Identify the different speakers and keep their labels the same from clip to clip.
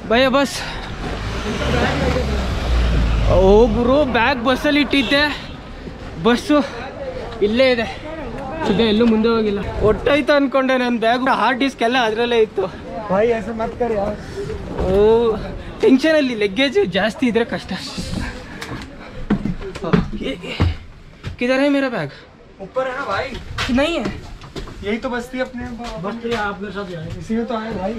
Speaker 1: ಭಯ ಬಸ್ ಓ ಗುರು ಬ್ಯಾಗ್ ಬಸ್ಸಲ್ಲಿ ಇಟ್ಟಿದ್ದೆ ಬಸ್ಸು ಇಲ್ಲೇ ಇದೆ ಸುದ್ದಿ ಎಲ್ಲೂ ಮುಂದೆ ಹೋಗಿಲ್ಲ ಒಟ್ಟೋಯ್ತು ಅನ್ಕೊಂಡೆ ನನ್ನ ಬ್ಯಾಗ್ ಹಾರ್ಡ್ ಡಿಸ್ಕ್ ಎಲ್ಲ ಅದರಲ್ಲೇ ಇತ್ತು
Speaker 2: भाई ऐसे मत कर यार
Speaker 1: ಓ ಟೆನ್ಷನಲ್ಲಿ ಲಗ್ಗೇಜ್ ಜಾಸ್ತಿ ಇದ್ರೆ ಕಷ್ಟ किधर है मेरा बैग
Speaker 2: ऊपर है ना भाई
Speaker 1: नहीं है
Speaker 2: यही तो बस्ती अपने बस्ती आपके साथ इसी में तो आए भाई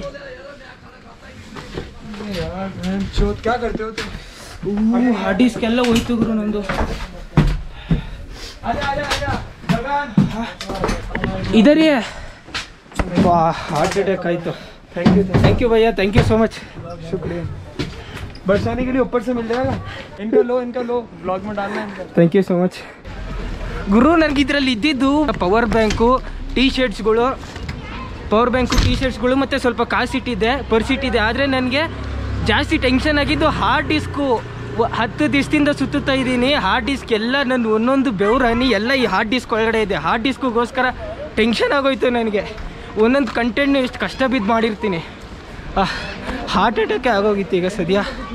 Speaker 2: यार बहन चोद क्या करते हो तुम
Speaker 1: ಹಾರ್ಡ್ ಡಿಸ್ಕ್ ಎಲ್ಲ ಹೋಯ್ತು ಗುರು ನಂದು
Speaker 2: आजा आजा आजा भगवान
Speaker 1: ಇದರಿ ವಾ ಹಾರ್ಟ್ ಅಟ್ಯಾಕ್ ಆಯಿತು
Speaker 2: थैंक यू
Speaker 1: ಥ್ಯಾಂಕ್ ಯು ಭಯ್ಯ ಥ್ಯಾಂಕ್ ಯು ಸೋ ಮಚ್
Speaker 2: शुक्रिया बरसाने के लिए ऊपर से मिल जाएगा इनका लो इनका लो ब्लॉग में डालना है इनका
Speaker 1: ಥ್ಯಾಂಕ್ ಯು ಸೊ ಮಚ್ ಗುರು ನನಗೆ ಇದರಲ್ಲಿ ಇದ್ದಿದ್ದು ಪವರ್ ಬ್ಯಾಂಕು ಟೀ ಶರ್ಟ್ಸ್ಗಳು ಪವರ್ ಬ್ಯಾಂಕು ಟೀ ಶರ್ಟ್ಸ್ಗಳು ಮತ್ತು ಸ್ವಲ್ಪ ಕಾಸು ಇಟ್ಟಿದ್ದೆ ಪರ್ಸ್ ಇಟ್ಟಿದ್ದೆ ಆದರೆ ನನಗೆ ಜಾಸ್ತಿ ಟೆನ್ಷನ್ ಆಗಿದ್ದು ಹಾರ್ಡ್ ಡಿಸ್ಕು ಹತ್ತು ದಿವಸದಿಂದ ಸುತ್ತುತ್ತಾ ಇದ್ದೀನಿ ಹಾರ್ಡ್ ಡಿಸ್ಕ್ ಎಲ್ಲ ನನ್ನ ಒಂದೊಂದು ಬೆವ್ರು ಹನಿ ಎಲ್ಲ ಈ ಹಾರ್ಡ್ ಡಿಸ್ಕ್ ಒಳಗಡೆ ಇದೆ ಹಾರ್ಡ್ ಡಿಸ್ಕ್ಗೋಸ್ಕರ ಟೆನ್ಷನ್ ಆಗೋಯ್ತು ನನಗೆ ಒಂದೊಂದು ಕಂಟೆಂಟ್ನು ಎಷ್ಟು ಕಷ್ಟ ಬಿದ್ದು ಮಾಡಿರ್ತೀನಿ ಹಾರ್ಟ್ ಅಟ್ಯಾಕೆ ಆಗೋಗಿತ್ತು ಈಗ ಸದ್ಯ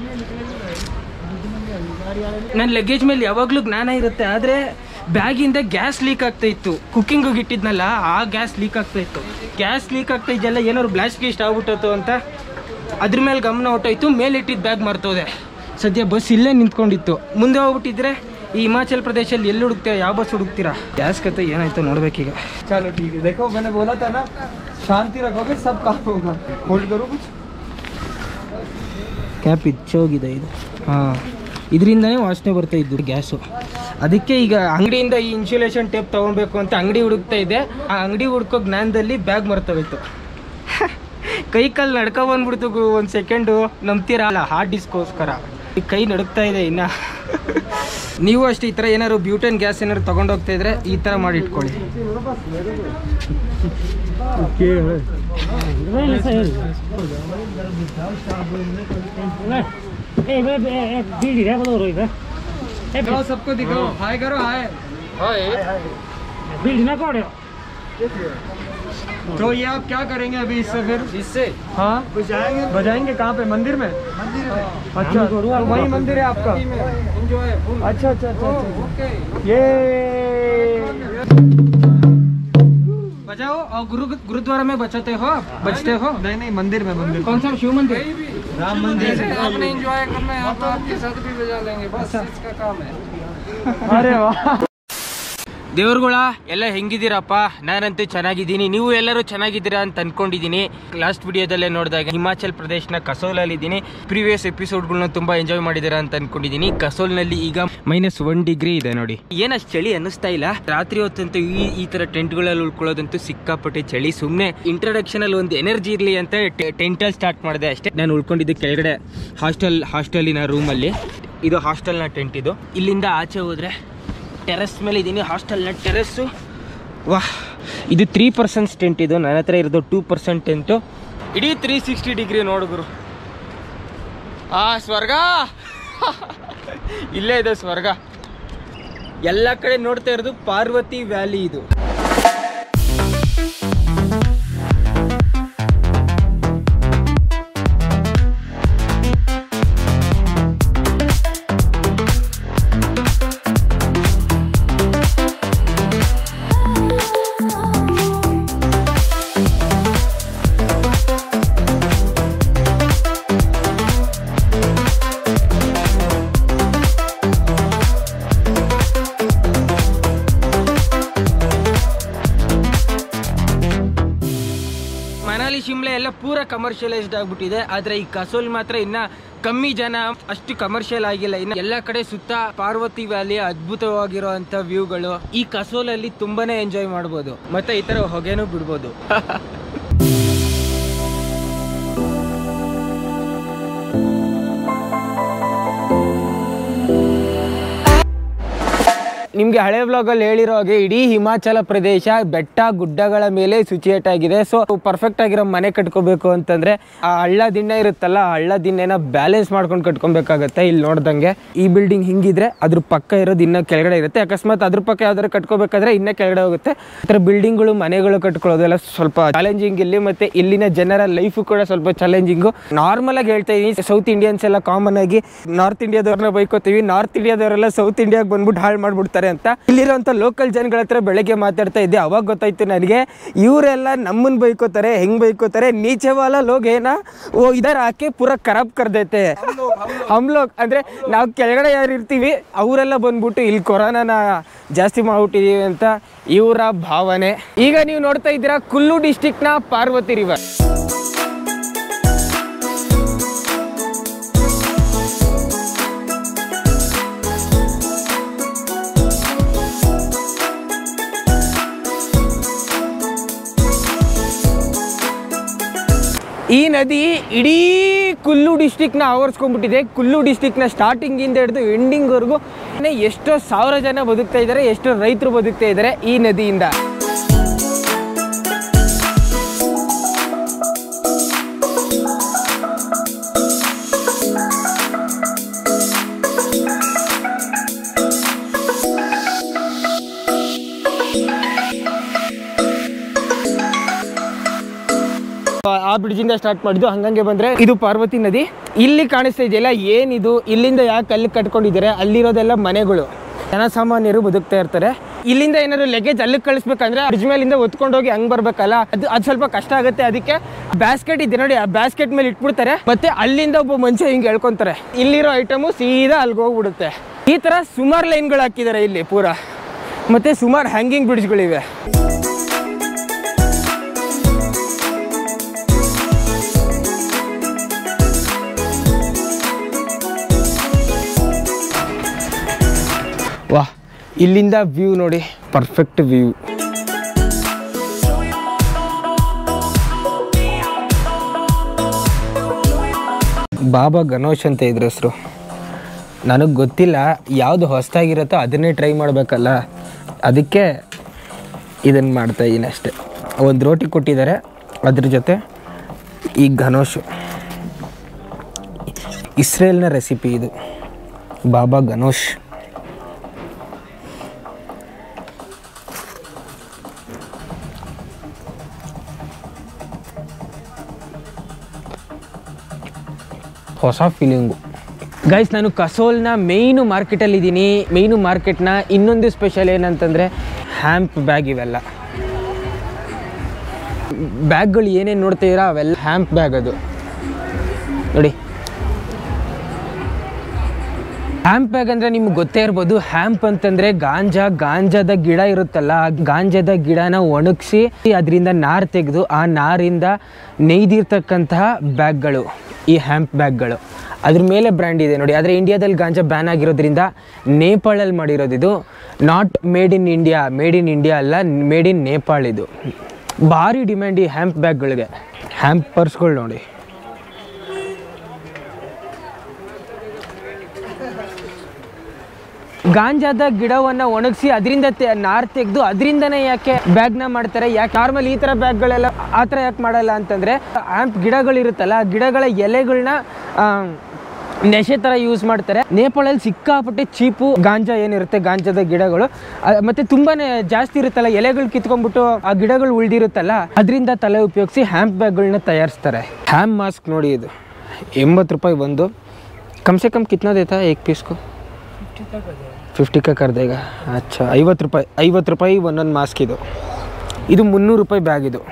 Speaker 1: ನನ್ನ ಲಗೇಜ್ ಮೇಲೆ ಯಾವಾಗಲೂ ಜ್ಞಾನ ಇರುತ್ತೆ ಆದರೆ ಬ್ಯಾಗಿಂದ ಗ್ಯಾಸ್ ಲೀಕ್ ಆಗ್ತಾ ಇತ್ತು ಕುಕ್ಕಿಂಗಿಗೆ ಇಟ್ಟಿದ್ನಲ್ಲ ಆ ಗ್ಯಾಸ್ ಲೀಕ್ ಆಗ್ತಾ ಇತ್ತು ಗ್ಯಾಸ್ ಲೀಕ್ ಆಗ್ತಾ ಇದೆಯಲ್ಲ ಏನಾದ್ರು ಬ್ಲಾಸ್ಟ್ ಗೀಸ್ಟ್ ಆಗ್ಬಿಟ್ಟತ್ತು ಅಂತ ಅದ್ರ ಮೇಲೆ ಗಮನ ಹೊಟ್ಟೋಯ್ತು ಮೇಲೆ ಇಟ್ಟಿದ್ದ ಬ್ಯಾಗ್ ಮರ್ತೋದೆ ಸದ್ಯ ಬಸ್ ಇಲ್ಲೇ ನಿಂತ್ಕೊಂಡಿತ್ತು ಮುಂದೆ ಹೋಗ್ಬಿಟ್ಟಿದ್ರೆ ಈ ಹಿಮಾಚಲ್ ಪ್ರದೇಶಲ್ಲಿ ಎಲ್ಲಿ ಹುಡುಕ್ತೀರಾ ಯಾವ ಬಸ್ ಹುಡುಕ್ತೀರಾ ಗ್ಯಾಸ್ ಕತೆ ಏನಾಯ್ತು ನೋಡ್ಬೇಕೀಗ
Speaker 2: चलो ठीक है देखो मैंने बोला था ना शांति रखोगे सब काम होगा होल्ड करो कुछ
Speaker 1: ಕ್ಯಾಪ್ ಇಚ್ಚೋಗಿದೆ ಇದು ಹಾಂ ಇದರಿಂದನೇ ವಾಸನೆ ಬರ್ತಾ ಇದ್ದು ಗ್ಯಾಸು ಅದಕ್ಕೆ ಈಗ ಅಂಗಡಿಯಿಂದ ಈ ಇನ್ಸುಲೇಷನ್ ಟೇಪ್ ತೊಗೊಬೇಕು ಅಂತ ಅಂಗಡಿ ಹುಡುಕ್ತಾ ಇದ್ದೆ ಆ ಅಂಗಡಿ ಹುಡ್ಕೋ ಜ್ಞಾನದಲ್ಲಿ ಬ್ಯಾಗ್ ಮರ್ತೋಯ್ತು ಕೈ ಕಾಲು ನಡ್ಕೊ ಬಂದ್ಬಿಡ್ತು ಗುರು ಒಂದು ಸೆಕೆಂಡು ನಂಬ್ತೀರಾ ಅಲ್ಲ ಹಾರ್ಡ್ ಡಿಸ್ಕೋಸ್ಕರ ಈ ಕೈ ನಡುಕ್ತಾ ಇದೆ ಇನ್ನ ನೀವು ಅಷ್ಟೇ ಈ ಥರ ಏನಾದ್ರು ಬ್ಯೂಟನ್ ಗ್ಯಾಸ್ ಏನಾದ್ರು ತೊಗೊಂಡೋಗ್ತಾ ಇದ್ರೆ ಈ ಥರ ಮಾಡಿ ಇಟ್ಕೊಳ್ಳಿ
Speaker 2: दिखाओ सबको दिखाओ हाय करो हाय तो ये आप क्या करेंगे अभी इससे फिर
Speaker 1: इससे
Speaker 2: हाँ बजाएंगे बजाएंगे कहाँ पे मंदिर में मंदिर में अच्छा तो वही मंदिर है आपका अच्छा अच्छा अच्छा अच्छा ये
Speaker 1: बजाओ और गुरु गुरुद्वारा में बचाते हो आप बचते हो
Speaker 2: नहीं नहीं मंदिर में मंदिर
Speaker 1: कौन सा शिव मंदिर
Speaker 2: राम मंदिर
Speaker 1: आपने एंजॉय करना है तो आपके साथ भी बजा लेंगे बस इसका काम है
Speaker 2: अरे वाह
Speaker 1: ದೇವ್ರುಗಳ ಎಲ್ಲ ಹೆಂಗಿದ್ದೀರಪ್ಪ ನಾನಂತೂ ಚೆನ್ನಾಗಿದ್ದೀನಿ ನೀವು ಎಲ್ಲರೂ ಚೆನ್ನಾಗಿದ್ದೀರಾ ಅಂತ ಅನ್ಕೊಂಡಿದ್ದೀನಿ ಲಾಸ್ಟ್ ವಿಡಿಯೋದಲ್ಲೇ ನೋಡಿದಾಗ ಹಿಮಾಚಲ್ ಪ್ರದೇಶನ ಕಸೋಲಲ್ಲಿ ಇದ್ದೀನಿ ಪ್ರೀವಿಯಸ್ ಎಪಿಸೋಡ್ಗಳನ್ನ ತುಂಬಾ ಎಂಜಾಯ್ ಮಾಡಿದ್ದೀರಾ ಅಂತ ಅನ್ಕೊಂಡಿದ್ದೀನಿ ಕಸೋಲ್ನಲ್ಲಿ ಈಗ ಮೈನಸ್ ಒನ್ ಡಿಗ್ರಿ ಇದೆ ನೋಡಿ ಏನಷ್ಟು ಚಳಿ ಅನ್ನಿಸ್ತಾ ಇಲ್ಲ ರಾತ್ರಿ ಹೊತ್ತಂತೂ ಈ ಈ ತರ ಟೆಂಟ್ಗಳಲ್ಲಿ ಉಳ್ಕೊಳ್ಳೋದಂತೂ ಸಿಕ್ಕಾಪಟ್ಟೆ ಚಳಿ ಸುಮ್ಮನೆ ಇಂಟ್ರಡಕ್ಷನ್ ಅಲ್ಲಿ ಒಂದು ಎನರ್ಜಿ ಇರಲಿ ಅಂತ ಟೆಂಟಲ್ಲಿ ಸ್ಟಾರ್ಟ್ ಮಾಡಿದೆ ಅಷ್ಟೇ ನಾನು ಉಳ್ಕೊಂಡಿದ್ದು ಕೆಳಗಡೆ ಹಾಸ್ಟೆಲ್ ಹಾಸ್ಟೆಲಿನ ರೂಮಲ್ಲಿ ಇದು ಹಾಸ್ಟೆಲ್ನ ಟೆಂಟ್ ಇದು ಇಲ್ಲಿಂದ ಆಚೆ ಹೋದ್ರೆ ಟೆರೆಸ್ ಮೇಲೆ ಇದ್ದೀನಿ ಹಾಸ್ಟೆಲ್ನ ಟೆರೆಸ್ಸು ವಾಹ್ ಇದು ತ್ರೀ ಪರ್ಸೆಂಟ್ ಟೆಂಟ್ ಇದು ನನ್ನ ಹತ್ರ ಇರೋದು ಟೂ ಪರ್ಸೆಂಟ್ ಟೆಂಟು ಇಡೀ ತ್ರೀ ಸಿಕ್ಸ್ಟಿ ಡಿಗ್ರಿ ನೋಡುಗರು ಆ ಸ್ವರ್ಗ ಇಲ್ಲೇ ಇದೆ ಸ್ವರ್ಗ ಎಲ್ಲ ಕಡೆ ನೋಡ್ತಾ ಇರೋದು ಪಾರ್ವತಿ ವ್ಯಾಲಿ ಇದು ಮನಾಲಿ ಶಿಮ್ಲೆ ಎಲ್ಲ ಪೂರ ಕಮರ್ಷಿಯಲೈಸ್ಡ್ ಆಗ್ಬಿಟ್ಟಿದೆ ಆದ್ರೆ ಈ ಕಸೋಲ್ ಮಾತ್ರ ಇನ್ನ ಕಮ್ಮಿ ಜನ ಅಷ್ಟು ಕಮರ್ಷಿಯಲ್ ಆಗಿಲ್ಲ ಇನ್ನ ಎಲ್ಲ ಕಡೆ ಸುತ್ತ ಪಾರ್ವತಿ ವ್ಯಾಲಿ ಅದ್ಭುತವಾಗಿರುವಂತ ವ್ಯೂಗಳು ಈ ಕಸೋಲಲ್ಲಿ ತುಂಬಾನೇ ಎಂಜಾಯ್ ಮಾಡ್ಬೋದು ಮತ್ತೆ ಈ ತರ ಹೊಗೆನೂ ಬಿಡ್ಬೋದು ನಿಮಗೆ ಹಳೆ ವ್ಲಾಗಲ್ಲಿ ಹೇಳಿರೋ ಹಾಗೆ ಇಡೀ ಹಿಮಾಚಲ ಪ್ರದೇಶ ಬೆಟ್ಟ ಗುಡ್ಡಗಳ ಮೇಲೆ ಸಿಚುಯೇಟ್ ಆಗಿದೆ ಸೊ ಪರ್ಫೆಕ್ಟ್ ಆಗಿರೋ ಮನೆ ಕಟ್ಕೋಬೇಕು ಅಂತಂದ್ರೆ ಆ ಹಳ್ಳ ದಿಣ್ಣೆ ಇರುತ್ತಲ್ಲ ಆ ಹಳ್ಳ ದಿಣ್ಣೆನ ಬ್ಯಾಲೆನ್ಸ್ ಮಾಡ್ಕೊಂಡು ಕಟ್ಕೊಬೇಕಾಗತ್ತೆ ಇಲ್ಲಿ ನೋಡ್ದಂಗೆ ಈ ಬಿಲ್ಡಿಂಗ್ ಹಿಂಗಿದ್ರೆ ಅದ್ರ ಪಕ್ಕ ಇರೋದು ಇನ್ನ ಕೆಳಗಡೆ ಇರುತ್ತೆ ಅಕಸ್ಮಾತ್ ಅದ್ರ ಪಕ್ಕ ಯಾವ್ದಾದ್ರು ಕಟ್ಕೋಬೇಕಾದ್ರೆ ಇನ್ನ ಕೆಳಗಡೆ ಹೋಗುತ್ತೆ ಈ ಥರ ಬಿಲ್ಡಿಂಗ್ಗಳು ಮನೆಗಳು ಕಟ್ಕೊಳ್ಳೋದೆಲ್ಲ ಸ್ವಲ್ಪ ಚಾಲೆಂಜಿಂಗ್ ಇಲ್ಲಿ ಮತ್ತೆ ಇಲ್ಲಿನ ಜನರ ಲೈಫು ಕೂಡ ಸ್ವಲ್ಪ ಚಾಲೆಂಜಿಂಗು ನಾರ್ಮಲ್ ಆಗಿ ಹೇಳ್ತಾ ಇದೀನಿ ಸೌತ್ ಇಂಡಿಯನ್ಸ್ ಎಲ್ಲ ಕಾಮನ್ ಆಗಿ ನಾರ್ತ್ ಇಂಡಿಯಾದವ್ರನ್ನ ಬೈಕೋತೀವಿ ನಾರ್ತ್ ಇಂಡಿಯಾದವರೆಲ್ಲ ಸೌತ್ ಇಂಡಿಯಾಗೆ ಬಂದ್ಬಿಟ್ಟು ಹಾಳು ಮಾಡ್ಬಿಡ್ತಾರೆ ಅಂತ ಇಲ್ಲಿರೋಂಥ ಲೋಕಲ್ ಜನಗಳ ಹತ್ರ ಬೆಳಗ್ಗೆ ಮಾತಾಡ್ತಾ ಇದ್ದೆ ಅವಾಗ ಗೊತ್ತಾಯ್ತು ನನಗೆ ಇವರೆಲ್ಲ ನಮ್ಮನ್ನ ಬೈಕೋತಾರೆ ಹೆಂಗ್ ಬೈಕೋತಾರೆ ನೀಚೆ ವಾಲ ಲೋಗ್ ಏನ ಓ ಇದರ ಆಕೆ ಪೂರ ಖರಾಬ್ ಕರ್ದೈತೆ ಹಮ್ ಲೋಗ್ ಅಂದ್ರೆ ನಾವು ಕೆಳಗಡೆ ಯಾರು ಇರ್ತೀವಿ ಅವರೆಲ್ಲ ಬಂದ್ಬಿಟ್ಟು ಇಲ್ಲಿ ಕೊರೋನಾನ ಜಾಸ್ತಿ ಮಾಡ್ಬಿಟ್ಟಿದೀವಿ ಅಂತ ಇವರ ಭಾವನೆ ಈಗ ನೀವು ನೋಡ್ತಾ ಇದ್ದೀರಾ ಕುಲ್ಲು ಡಿಸ್ಟಿಕ್ನ ಪಾರ್ವತಿ ರಿವರ್ ಈ ನದಿ ಇಡೀ ಕುಲ್ಲು ಡಿಸ್ಟಿಕ್ನ ಆವರಿಸ್ಕೊಂಡ್ಬಿಟ್ಟಿದೆ ಕುಲ್ಲು ಡಿಸ್ಟಿಕ್ನ ಸ್ಟಾರ್ಟಿಂಗಿಂದ ಹಿಡಿದು ಎಂಡಿಂಗ್ವರೆಗೂ ಎಷ್ಟೋ ಸಾವಿರ ಜನ ಬದುಕ್ತಾ ಇದ್ದಾರೆ ಎಷ್ಟೋ ರೈತರು ಬದುಕ್ತಾ ಇದ್ದಾರೆ ಈ ನದಿಯಿಂದ ಆ ಬ್ರಿಡ್ಜಿಂದ ಸ್ಟಾರ್ಟ್ ಮಾಡಿದ್ದು ಹಂಗಂಗೆ ಬಂದ್ರೆ ಇದು ಪಾರ್ವತಿ ನದಿ ಇಲ್ಲಿ ಕಾಣಿಸ್ತಾ ಇದೆಯಲ್ಲ ಏನಿದು ಇಲ್ಲಿಂದ ಯಾಕೆ ಅಲ್ಲಿ ಕಟ್ಕೊಂಡಿದ್ದಾರೆ ಅಲ್ಲಿರೋದೆಲ್ಲ ಮನೆಗಳು ಜನಸಾಮಾನ್ಯರು ಬದುಕ್ತಾ ಇರ್ತಾರೆ ಇಲ್ಲಿಂದ ಏನಾದ್ರು ಲಗೇಜ್ ಅಲ್ಲಿಗೆ ಕಳಿಸ್ಬೇಕಂದ್ರೆ ಬ್ರಿಡ್ಜ್ ಮೇಲಿಂದ ಹೊತ್ಕೊಂಡು ಹೋಗಿ ಹಂಗ್ ಬರ್ಬೇಕಲ್ಲ ಅದು ಅದು ಸ್ವಲ್ಪ ಕಷ್ಟ ಆಗುತ್ತೆ ಅದಕ್ಕೆ ಬ್ಯಾಸ್ಕೆಟ್ ಇದೆ ನೋಡಿ ಆ ಬ್ಯಾಸ್ಕೆಟ್ ಮೇಲೆ ಇಟ್ಬಿಡ್ತಾರೆ ಮತ್ತೆ ಅಲ್ಲಿಂದ ಒಬ್ಬ ಮನುಷ್ಯ ಹಿಂಗೆ ಹೇಳ್ಕೊಂತಾರೆ ಇಲ್ಲಿರೋ ಐಟಮು ಸೀದಾ ಅಲ್ಲಿಗೆ ಹೋಗ್ಬಿಡುತ್ತೆ ಈ ತರ ಸುಮಾರು ಲೈನ್ಗಳು ಹಾಕಿದ್ದಾರೆ ಇಲ್ಲಿ ಪೂರಾ ಮತ್ತೆ ಸುಮಾರು ಹ್ಯಾಂಗಿಂಗ್ ಬ್ರಿಡ್ಜ್ಗಳಿವೆ ವಾಹ್ ಇಲ್ಲಿಂದ ವ್ಯೂ ನೋಡಿ ಪರ್ಫೆಕ್ಟ್ ವ್ಯೂ ಬಾಬಾ ಗಣೇಶ್ ಅಂತ ಇದ್ರ ಹೆಸರು ನನಗೆ ಗೊತ್ತಿಲ್ಲ ಯಾವುದು ಹೊಸದಾಗಿರುತ್ತೋ ಅದನ್ನೇ ಟ್ರೈ ಮಾಡಬೇಕಲ್ಲ ಅದಕ್ಕೆ ಇದನ್ನು ಮಾಡ್ತಾ ಇದ್ದೀನಿ ಅಷ್ಟೆ ಒಂದು ರೋಟಿ ಕೊಟ್ಟಿದ್ದಾರೆ ಅದ್ರ ಜೊತೆ ಈ ಗಣೇಶು ಇಸ್ರೇಲ್ನ ರೆಸಿಪಿ ಇದು ಬಾಬಾ ಗಣೇಶ್ ಹೊಸ ಫೀಲಿಂಗು ಗೈಸ್ ನಾನು ಕಸೋಲ್ನ ಮೇಯ್ನು ಮಾರ್ಕೆಟಲ್ಲಿ ಇದ್ದೀನಿ ಮೇಯ್ನು ಮಾರ್ಕೆಟ್ನ ಇನ್ನೊಂದು ಸ್ಪೆಷಲ್ ಏನಂತಂದರೆ ಹ್ಯಾಂಪ್ ಬ್ಯಾಗ್ ಇವೆಲ್ಲ ಬ್ಯಾಗ್ಗಳು ಏನೇನು ನೋಡ್ತೀರಾ ಅವೆಲ್ಲ ಹ್ಯಾಂಪ್ ಬ್ಯಾಗ್ ಅದು ನೋಡಿ ಹ್ಯಾಂಪ್ ಬ್ಯಾಗ್ ಅಂದರೆ ನಿಮ್ಗೆ ಗೊತ್ತೇ ಇರ್ಬೋದು ಹ್ಯಾಂಪ್ ಅಂತಂದರೆ ಗಾಂಜಾ ಗಾಂಜಾದ ಗಿಡ ಇರುತ್ತಲ್ಲ ಆ ಗಾಂಜಾದ ಗಿಡನ ಒಣಗಿಸಿ ಅದರಿಂದ ನಾರು ತೆಗೆದು ಆ ನಾರಿಂದ ನೇಯ್ದಿರ್ತಕ್ಕಂತಹ ಬ್ಯಾಗ್ಗಳು ಈ ಹ್ಯಾಂಪ್ ಬ್ಯಾಗ್ಗಳು ಅದ್ರ ಮೇಲೆ ಬ್ರ್ಯಾಂಡ್ ಇದೆ ನೋಡಿ ಆದರೆ ಇಂಡಿಯಾದಲ್ಲಿ ಗಾಂಜಾ ಬ್ಯಾನ್ ಆಗಿರೋದ್ರಿಂದ ನೇಪಾಳಲ್ಲಿ ಮಾಡಿರೋದು ಇದು not made in India made in India ಅಲ್ಲ ಮೇಡ್ ಇನ್ ನೇಪಾಳ ಇದು ಭಾರಿ ಡಿಮ್ಯಾಂಡ್ ಈ ಹ್ಯಾಂಪ್ ಬ್ಯಾಗ್ಗಳಿಗೆ ಹ್ಯಾಂಪ್ ಪರ್ಸ್ಗಳು ನೋಡಿ ಗಾಂಜಾದ ಗಿಡವನ್ನ ಒಣಗಿಸಿ ಅದರಿಂದ ನಾರ್ ತೆಗೆದು ಅದರಿಂದನೇ ಯಾಕೆ ಬ್ಯಾಗ್ನ ಮಾಡ್ತಾರೆ ಯಾಕೆ ನಾರ್ಮಲ್ ಈ ಥರ ಬ್ಯಾಗ್ಗಳೆಲ್ಲ ಆ ಥರ ಯಾಕೆ ಮಾಡಲ್ಲ ಅಂತಂದರೆ ಆ್ಯಂಪ್ ಗಿಡಗಳಿರುತ್ತಲ್ಲ ಆ ಗಿಡಗಳ ಎಲೆಗಳನ್ನ ನೆಶೆ ಥರ ಯೂಸ್ ಮಾಡ್ತಾರೆ ನೇಪಾಳಲ್ಲಿ ಸಿಕ್ಕಾಪಟ್ಟೆ ಚೀಪು ಗಾಂಜಾ ಏನಿರುತ್ತೆ ಗಾಂಜಾದ ಗಿಡಗಳು ಅ- ಮತ್ತೆ ತುಂಬಾನೇ ಜಾಸ್ತಿ ಇರುತ್ತಲ್ಲ ಎಲೆಗಳು ಕಿತ್ಕೊಂಡ್ಬಿಟ್ಟು ಆ ಗಿಡಗಳು ಉಳಿದಿರುತ್ತಲ್ಲ ಅದರಿಂದ ತಲೆ ಉಪಯೋಗಿಸಿ ಹ್ಯಾಂಪ್ ಬ್ಯಾಗ್ಗಳನ್ನ ತಯಾರಿಸ್ತಾರೆ ಹ್ಯಾಮ್ ಮಾಸ್ಕ್ ನೋಡಿ ಇದು ಎಂಬತ್ತು ರೂಪಾಯಿ ಒಂದು ಕಮ್ ಸೆ ಕಮ್ ಕಿತ್ನಾ ದೇತಾ ಏಕ್ ಪೀಸ್ಕು ಫಿಫ್ಟಿ ಕ ಕರ್ದೇಗ ಅಚ್ಚಾ ಐವತ್ತು ರೂಪಾಯಿ ಐವತ್ತು ರೂಪಾಯಿ ಒಂದೊಂದು ಮಾಸ್ಕ್ ಇದು ಇದು ಮುನ್ನೂರು ರೂಪಾಯಿ ಬ್ಯಾಗ್ ಇದು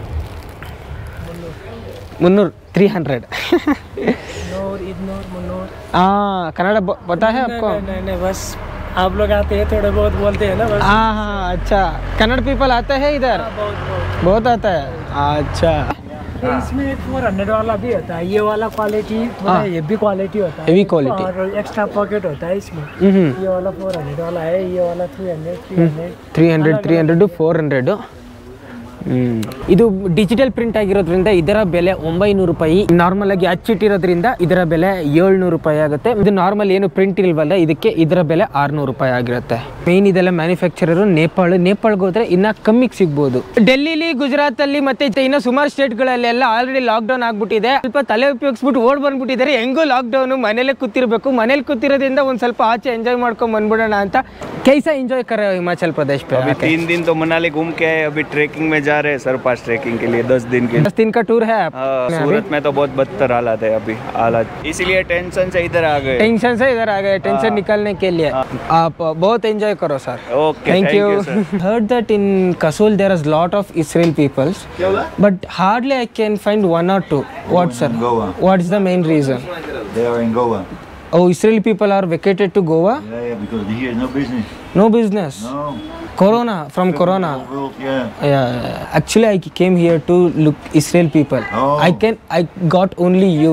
Speaker 1: ಮುನ್ನೂರು ತ್ರೀ ಹಂಡ್ರೆಡ್
Speaker 2: नूर इग्नोर मुन्नूर
Speaker 1: हाँ कन्नड़ ब- पता है आपको
Speaker 2: नहीं नहीं बस आप लोग आते हैं थोड़े बहुत बोलते हैं ना बस
Speaker 1: हाँ हाँ अच्छा कन्नड़ पीपल आता है इधर
Speaker 2: बहुत बहुत
Speaker 1: बहुत आता है अच्छा
Speaker 2: तो इसमें एक फोर हंड्रेड वाला भी होता है ये वाला क्वालिटी थोड़ा
Speaker 1: हाँ।
Speaker 2: हेवी क्वालिटी होता है
Speaker 1: Heavy quality।
Speaker 2: और एक्स्ट्रा पॉकेट होता है इसमें
Speaker 1: हम्म
Speaker 2: ये वाला फोर हंड्रेड वाला है ये वाला three hundred three hundred
Speaker 1: three hundred three hundred four hundred hmm. ಇದು ಡಿಜಿಟಲ್ ಪ್ರಿಂಟ್ ಆಗಿರೋದ್ರಿಂದ ಇದರ ಬೆಲೆ ಒಂಬೈನೂರು ರೂಪಾಯಿ ನಾರ್ಮಲ್ ಆಗಿ ಅಚ್ಚಿಟ್ಟಿರೋದ್ರಿಂದ ಇದರ ಬೆಲೆ ಏಳ್ನೂರು ರೂಪಾಯಿ ಆಗುತ್ತೆ ಇದು ನಾರ್ಮಲ್ ಏನು ಪ್ರಿಂಟ್ ಇಲ್ವಲ್ಲ ಇದಕ್ಕೆ ಇದರ ಬೆಲೆ ಆರ್ನೂರು ರೂಪಾಯಿ ಆಗಿರುತ್ತೆ ಮೇನ್ ಇದೆಲ್ಲ ಮ್ಯಾನುಫ್ಯಾಕ್ಚರರ್ ನೇಪಾಳ ನೇಪಾಳ್ಗೆ ಹೋದ್ರೆ ಇನ್ನ ಕಮ್ಮಿಗೆ ಸಿಗ್ಬೋದು ಡೆಲ್ಲಿಲಿ ಗುಜರಾತ್ ಅಲ್ಲಿ ಮತ್ತೆ ಇನ್ನ ಸುಮಾರು ಸ್ಟೇಟ್ಗಳಲ್ಲೆಲ್ಲ ಆಲ್ರೆಡಿ ಲಾಕ್ ಡೌನ್ ಆಗ್ಬಿಟ್ಟಿದೆ ಸ್ವಲ್ಪ ತಲೆ ಉಪಯೋಗಿಸ್ಬಿಟ್ಟು ಓಡ್ ಬಂದ್ಬಿಟ್ಟಿದ್ದಾರೆ ಹೆಂಗೋ ಲಾಕ್ ಡೌನ್ ಮನೇಲೆ ಕೂತಿರ್ಬೇಕು ಮನೇಲಿ ಕೂತಿರೋದ್ರಿಂದ ಒಂದ್ ಸ್ವಲ್ಪ ಆಚೆ ಎಂಜಾಯ್ ಮಾಡ್ಕೊಂಡ್ ಬಂದ್ಬಿಡೋಣ ಅಂತ ಕೈಸ ಎಂಜಾಯ್ ಕರ ಹಿಮಾಚಲ್ ಪ್ರದೇಶ್ पे
Speaker 3: अभी तीन दिन तो मनाली घूम के आए अभी ट्रैकिंग में जा रहे हैं सरपास ट्रैकिंग के लिए दस दिन के लिए
Speaker 1: दस दिन का टूर है आप
Speaker 3: हाँ, सूरत में तो बहुत बदतर हालात है अभी हालात इसीलिए टेंशन से इधर आ गए
Speaker 1: टेंशन से इधर आ गए टेंशन निकालने के लिए आप बहुत एंजॉय करो sir
Speaker 3: okay
Speaker 1: Thank,
Speaker 3: thank
Speaker 1: you.
Speaker 3: You sir
Speaker 1: Heard that in Kasol there is lot of Israel peoples, but hardly I can find one or two. What sir?
Speaker 4: Goa.
Speaker 1: What is the main reason?
Speaker 4: They are in Goa.
Speaker 1: Oh, Israeli people are vacated to Goa.
Speaker 4: Yeah, yeah, because here is no business.
Speaker 1: No business.
Speaker 4: No.
Speaker 1: Corona from Corona.
Speaker 4: World, yeah.
Speaker 1: Yeah, actually I came here to look Israel people.
Speaker 4: Oh.
Speaker 1: I can I got only you.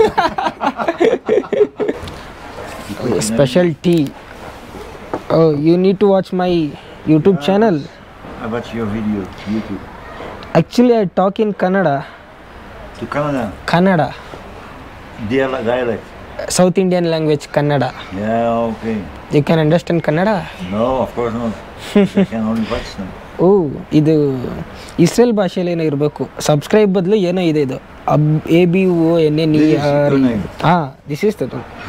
Speaker 1: Special tea. Oh, you need to watch my YouTube channel.
Speaker 4: I watch your video, YouTube.
Speaker 1: Actually, I talk in Kannada.
Speaker 4: To Canada,
Speaker 1: Kannada.
Speaker 4: dialect. dialect.
Speaker 1: South Indian language, Kannada.
Speaker 4: Yeah, okay.
Speaker 1: You can understand Kannada?
Speaker 4: No, of course not. I can only watch them.
Speaker 1: ಓ ಇದು Israel ಭಾಷೆಯಲ್ಲಿ ಏನೋ ಇರಬೇಕು subscribe ಬದಲು ಏನೋ ಇದೆ ಇದು ಅಬ್ A B O N N E
Speaker 4: This is
Speaker 1: R
Speaker 4: the name.
Speaker 1: ಹಾಂ ದಿಸ್ ಇಸ್ ದ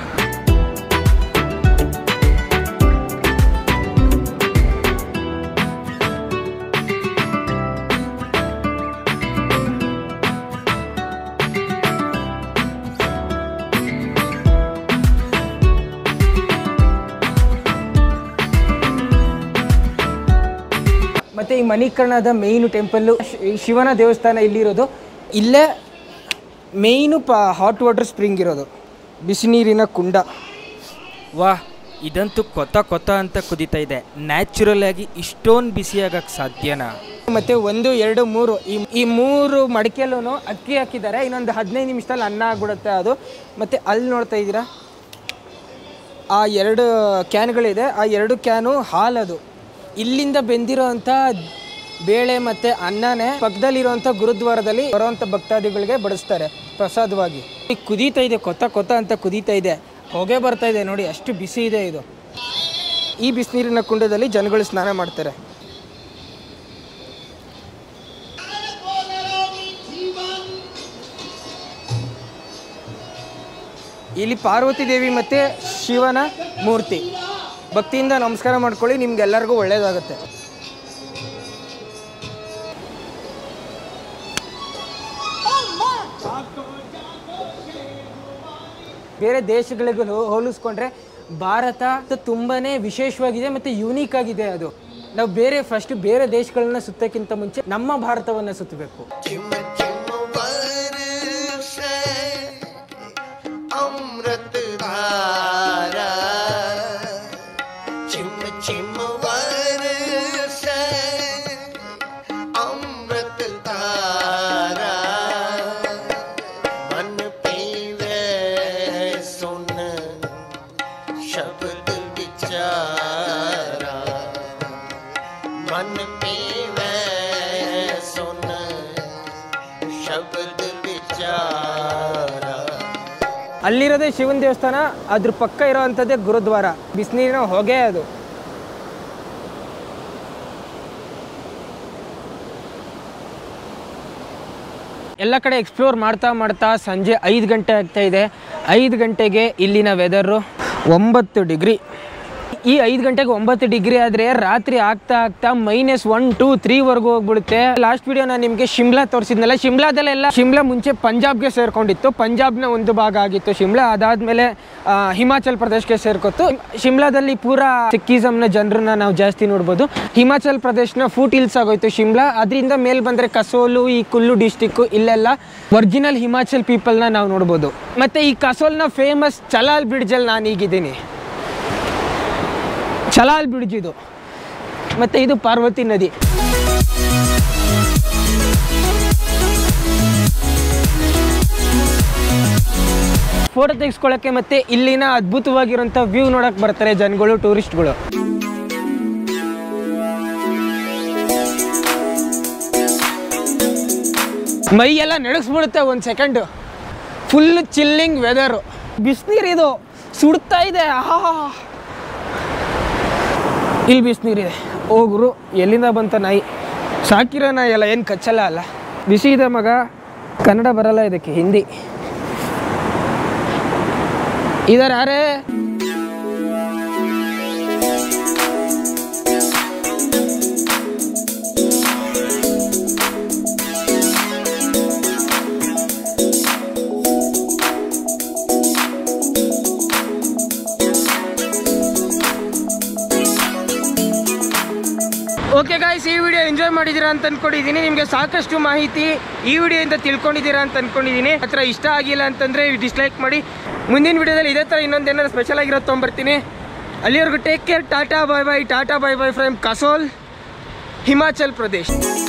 Speaker 1: ಮತ್ತೆ ಈ ಮಣಿಕರ್ಣದ ಮೇಯ್ನು ಟೆಂಪಲ್ಲು ಶಿವನ ದೇವಸ್ಥಾನ ಇಲ್ಲಿರೋದು ಇಲ್ಲೇ ಮೇಯ್ನು ಪ ಹಾಟ್ ವಾಟರ್ ಸ್ಪ್ರಿಂಗ್ ಇರೋದು ಬಿಸಿ ನೀರಿನ ಕುಂಡ
Speaker 5: ವಾಹ್ ಇದಂತೂ ಕೊತ್ತ ಕೊತ್ತ ಅಂತ ಕುದೀತಾ ಇದೆ ನ್ಯಾಚುರಲ್ ಆಗಿ ಇಷ್ಟೊಂದು ಬಿಸಿಯಾಗಕ್ಕೆ ಸಾಧ್ಯನಾ
Speaker 1: ಮತ್ತೆ ಒಂದು ಎರಡು ಮೂರು ಈ ಈ ಮೂರು ಮಡಿಕೆಲ್ಲೂ ಅಕ್ಕಿ ಹಾಕಿದ್ದಾರೆ ಇನ್ನೊಂದು ಹದಿನೈದು ನಿಮಿಷದಲ್ಲಿ ಅನ್ನ ಆಗ್ಬಿಡುತ್ತೆ ಅದು ಮತ್ತೆ ಅಲ್ಲಿ ನೋಡ್ತಾ ಇದ್ದೀರಾ ಆ ಎರಡು ಕ್ಯಾನ್ಗಳಿದೆ ಆ ಎರಡು ಕ್ಯಾನು ಹಾಲದು ಇಲ್ಲಿಂದ ಬೆಂದಿರೋ ಅಂಥ ಬೇಳೆ ಮತ್ತು ಅನ್ನನೇ ಪಕ್ಕದಲ್ಲಿರುವಂಥ ಗುರುದ್ವಾರದಲ್ಲಿ ಬರುವಂಥ ಭಕ್ತಾದಿಗಳಿಗೆ ಬಡಿಸ್ತಾರೆ ಪ್ರಸಾದವಾಗಿ ಈಗ ಕುದೀತಾ ಇದೆ ಕೊತ್ತ ಕೊತ್ತ ಅಂತ ಕುದೀತಾ ಇದೆ ಹೊಗೆ ಬರ್ತಾ ಇದೆ ನೋಡಿ ಅಷ್ಟು ಬಿಸಿ ಇದೆ ಇದು ಈ ಬಿಸಿನೀರಿನ ಕುಂಡದಲ್ಲಿ ಜನಗಳು ಸ್ನಾನ ಮಾಡ್ತಾರೆ ಇಲ್ಲಿ ಪಾರ್ವತಿ ದೇವಿ ಮತ್ತು ಶಿವನ ಮೂರ್ತಿ ಭಕ್ತಿಯಿಂದ ನಮಸ್ಕಾರ ಮಾಡ್ಕೊಳ್ಳಿ ನಿಮ್ಗೆಲ್ಲರಿಗೂ ಒಳ್ಳೇದಾಗುತ್ತೆ ಬೇರೆ ದೇಶಗಳಿಗೂ ಹೋ- ಹೋಲಿಸ್ಕೊಂಡ್ರೆ ಭಾರತ ತುಂಬಾನೇ ವಿಶೇಷವಾಗಿದೆ ಮತ್ತು ಯೂನಿಕ್ ಆಗಿದೆ ಅದು ನಾವು ಬೇರೆ ಫಸ್ಟ್ ಬೇರೆ ದೇಶಗಳನ್ನ ಸುತ್ತಕ್ಕಿಂತ ಮುಂಚೆ ನಮ್ಮ ಭಾರತವನ್ನು ಸುತ್ತಬೇಕು
Speaker 6: चिम चिम बरसे अमृत धारा चिम चिम बरसे अमृत धारा मन पीवे सुन शब्द विचारा मन पीवे सुन शब्द विचारा
Speaker 1: ಅಲ್ಲಿರೋದೇ ಶಿವನ ದೇವಸ್ಥಾನ ಅದ್ರ ಪಕ್ಕ ಇರೋವಂಥದ್ದೇ ಗುರುದ್ವಾರ ಬಿಸಿನೀರಿನ ಹೊಗೆ ಅದು ಎಲ್ಲ ಕಡೆ ಎಕ್ಸ್ಪ್ಲೋರ್ ಮಾಡ್ತಾ ಮಾಡ್ತಾ ಸಂಜೆ ಐದು ಗಂಟೆ ಆಗ್ತಾ ಇದೆ ಐದು ಗಂಟೆಗೆ ಇಲ್ಲಿನ ವೆದರು ಒಂಬತ್ತು ಡಿಗ್ರಿ ಈ ಐದು ಗಂಟೆಗೆ ಒಂಬತ್ತು ಡಿಗ್ರಿ ಆದರೆ ರಾತ್ರಿ ಆಗ್ತಾ ಆಗ್ತಾ ಮೈನಸ್ ಒನ್ ಟೂ ತ್ರೀವರೆಗೂ ಹೋಗ್ಬಿಡುತ್ತೆ ಲಾಸ್ಟ್ ವಿಡಿಯೋ ನಾನು ನಿಮಗೆ ಶಿಮ್ಲಾ ತೋರಿಸಿದ್ನಲ್ಲ ಶಿಮ್ಲಾದಲ್ಲೆಲ್ಲ ಶಿಮ್ಲಾ ಮುಂಚೆ ಪಂಜಾಬ್ಗೆ ಸೇರ್ಕೊಂಡಿತ್ತು ಪಂಜಾಬ್ನ ಒಂದು ಭಾಗ ಆಗಿತ್ತು ಶಿಮ್ಲಾ ಅದಾದಮೇಲೆ ಹಿಮಾಚಲ್ ಪ್ರದೇಶಕ್ಕೆ ಸೇರ್ಕೊತ್ತು ಶಿಮ್ಲಾದಲ್ಲಿ ಪೂರಾ ಸಿಕ್ಕಿಸಮ್ನ ಜನರನ್ನ ನಾವು ಜಾಸ್ತಿ ನೋಡ್ಬೋದು ಹಿಮಾಚಲ್ ಪ್ರದೇಶನ ಫೂಟ್ ಹಿಲ್ಸ್ ಆಗೋಯ್ತು ಶಿಮ್ಲಾ ಅದರಿಂದ ಮೇಲ್ ಬಂದರೆ ಕಸೋಲು ಈ ಕುಲ್ಲು ಡಿಸ್ಟಿಕ್ಕು ಇಲ್ಲೆಲ್ಲ ಒರಿಜಿನಲ್ ಹಿಮಾಚಲ್ ಪೀಪಲ್ನ ನಾವು ನೋಡ್ಬೋದು ಮತ್ತು ಈ ಕಸೋಲ್ನ ಫೇಮಸ್ ಚಲಾಲ್ ಬ್ರಿಡ್ಜಲ್ಲಿ ನಾನು ಈಗಿದ್ದೀನಿ ಚಲಾಲ್ ಬ್ರಿಡ್ಜ್ ಇದು ಮತ್ತು ಇದು ಪಾರ್ವತಿ ನದಿ ಫೋಟೋ ತೆಗೆಸ್ಕೊಳ್ಳೋಕ್ಕೆ ಮತ್ತೆ ಇಲ್ಲಿನ ಅದ್ಭುತವಾಗಿರುವಂಥ ವ್ಯೂ ನೋಡಕ್ಕೆ ಬರ್ತಾರೆ ಜನಗಳು ಟೂರಿಸ್ಟ್ಗಳು
Speaker 2: ಮೈ ಎಲ್ಲ ನಡಗಿಸ್ಬಿಡುತ್ತೆ ಒಂದು ಸೆಕೆಂಡು ಫುಲ್ ಚಿಲ್ಲಿಂಗ್ ವೆದರು ಬಿಸಿನೀರಿದು ಸುಡ್ತಾ ಇದೆ ಆಹಾ ಇಲ್ಲಿ ಬಿಸಿನೀರಿದೆ ಹೋಗ್ರು ಎಲ್ಲಿಂದ ಬಂತ ನಾಯಿ ಸಾಕಿರೋ ನಾಯಿ ಅಲ್ಲ ಏನು ಕಚ್ಚಲ್ಲ ಅಲ್ಲ ಬಿಸಿ ಇದೆ ಮಗ ಕನ್ನಡ ಬರಲ್ಲ ಇದಕ್ಕೆ ಹಿಂದಿ ಇದರ ಯಾರೇ ಓಕೆ ಗಾಯ್ಸ್ ಈ ವಿಡಿಯೋ ಎಂಜಾಯ್ ಮಾಡಿದ್ದೀರಾ ಅಂತ ಅನ್ಕೊಂಡಿದ್ದೀನಿ ನಿಮಗೆ ಸಾಕಷ್ಟು ಮಾಹಿತಿ ಈ ವಿಡಿಯೋಯಿಂದ ತಿಳ್ಕೊಂಡಿದ್ದೀರಾ ಅಂತ ಅನ್ಕೊಂಡಿದ್ದೀನಿ ಹತ್ರ ಇಷ್ಟ ಆಗಿಲ್ಲ ಅಂತಂದರೆ ಡಿಸ್ಲೈಕ್ ಮಾಡಿ ಮುಂದಿನ ವಿಡಿಯೋದಲ್ಲಿ ಇದೇ ಥರ ಇನ್ನೊಂದು ಏನಾದ್ರು ಸ್ಪೆಷಲ್ ಆಗಿರೋದು ತೊಗೊಂಬರ್ತೀನಿ ಅಲ್ಲಿವರೆಗೂ take care tata bye bye tata bye bye from Kasol Himachal Pradesh